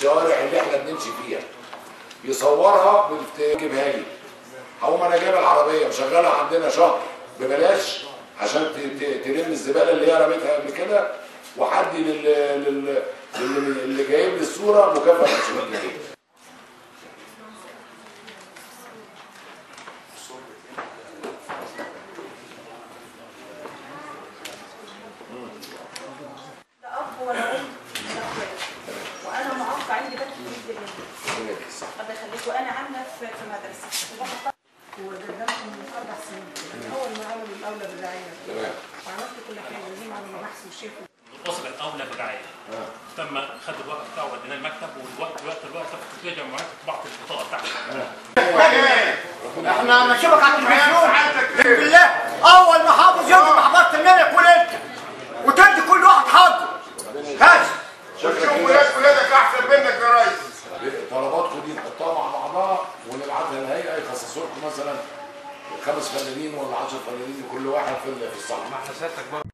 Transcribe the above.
الشوارع اللي احنا بنمشي فيها يصورها وتجيبها لي او انا جايب العربيه مشغلها عندنا شهر ببلاش عشان ت- ت- تلم الزباله اللي هي رميتها قبل كده وحد لل... لل... لل... اللي جايب لي الصوره مكافاه 500 جنيه لا اب ولا ام ولا اخوات وانا معاق عندي بنت في الجنة ربنا يكسب. الله يخليك وانا عامله في في مدرسه وبحط وقدمت من اربع سنين اول ما عملوا الاولى بالرعايه تمام وعملت كل حاجه زي ما عملوا بحث وشيخ الاسره الاولى بالرعايه آه. تم خد الوقت بتاعه وديناه المكتب والوقت الوقت الوقت في جمعيات طبعت البطاقه بتاعته احنا نشوفك على التلفزيون بالله اول ما حافظ يوم محضرة النبي يكون انت وتدي كل واحد حقه بس شكلك شوف كده ولاد ولادك احسن منك يا ريس طلباتكم دي نحطها مع بعضها ونبعتها للهيئه يخصصوا لكم مثلا خمس فنانين ولا 10 فنانين كل واحد في ال- في الصحراء